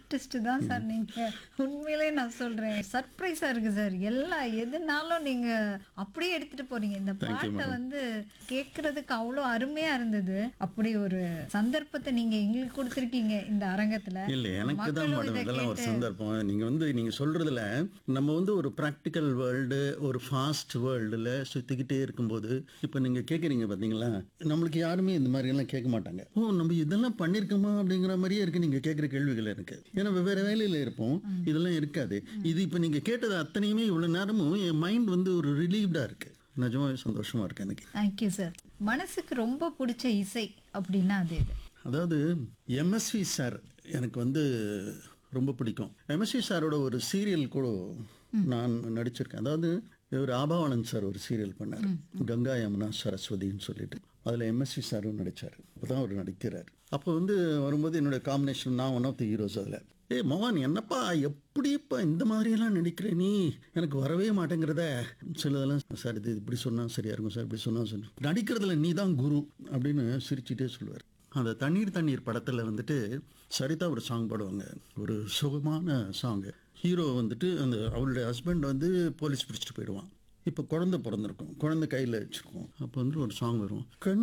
artist தான் sir நீங்க உண்மையிலே நான் சொல்றேன் சர்ப்ரைஸா இருக்கு சார் எல்லா எதுனாலும் நீங்க அப்படியே எடுத்துட்டு போறீங்க இந்த பாட்டை வந்து கேட்கறதுக்கு அவ்வளோ அருமையா இருந்தது அப்படி ஒரு சந்தர்ப்பத்தை நீங்க எங்களுக்கு கொடுத்துருக்கீங்க இந்த அரங்கத்துல இல்ல எனக்கு தான் மக்களும் மேடம் இதை இதெல்லாம் ஒரு கேட்டு- சந்தர்ப்பம் நீங்க வந்து நீங்க சொல்றதுல நம்ம வந்து ஒரு ப்ராக்டிக்கல் வேர்ல்டு ஒரு ஃபாஸ்ட் வேர்ல்டுல சுத்திக்கிட்டே இருக்கும்போது இப்போ நீங்க கேக்குறீங்க பாத்தீங்களா நம்மளுக்கு யாருமே இந்த மாதிரி எல்லாம் கேட்க மாட்டாங்க ஓ நம்ம இதெல்லாம் பண்ணிருக்கோமா அப்படிங்கிற மாதிரியே இருக்கு நீங்க கேட்குற கேள்விகள் எனக்கு ஏன்னா வெவ்வேறு வேலையில இருப்போம் இதெல்லாம் இருக்காது இது இப்போ நீங்க கேட்டது அத்தனையுமே இவ்வளவு நேரமும் என் மைண்ட் வந்து ஒரு ரிலீவ்டா இருக்கு நிஜமாவே சந்தோஷமா இருக்கு எனக்கு தேங்க்யூ சார் மனசுக்கு ரொம்ப பிடிச்ச இசை அப்படின்னா அது இது அதாவது எம்எஸ்வி சார் எனக்கு வந்து ரொம்ப பிடிக்கும் எம்எஸ்வி சாரோட ஒரு சீரியல் கூட நான் நடிச்சிருக்கேன் அதாவது இவர் ஆபாவானந்த் சார் ஒரு சீரியல் பண்ணார் கங்கா யமுனா சரஸ்வதின்னு சொல்லிட்டு அதில் எம்எஸ்வி சாரும் நடிச்சார் அப்பதான் அவர் நடிக்கிறார் அப்போ வந்து வரும்போது என்னுடைய காம்பினேஷன் நான் ஒன் ஆஃப் தி ஹீரோஸ் அதில் ஏய் மோகன் என்னப்பா எப்படிப்பா இந்த மாதிரியெல்லாம் நடிக்கிற நீ எனக்கு வரவே மாட்டேங்கிறத சிலதெல்லாம் சார் இது இப்படி சொன்னா சரியா இருக்கும் சார் இப்படி சொன்னா சரி நடிக்கிறதுல நீ தான் குரு அப்படின்னு சிரிச்சிட்டே சொல்லுவார் அந்த தண்ணீர் தண்ணீர் படத்தில் வந்துட்டு சரிதா ஒரு சாங் பாடுவாங்க ஒரு சுகமான சாங்கு ஹீரோ வந்துட்டு அந்த அவளுடைய ஹஸ்பண்ட் வந்து போலீஸ் பிடிச்சிட்டு போயிடுவான் இப்போ குழந்தை பிறந்திருக்கும் குழந்தை கையில் வச்சிருக்கோம் அப்போ வந்து ஒரு சாங் வரும் கண்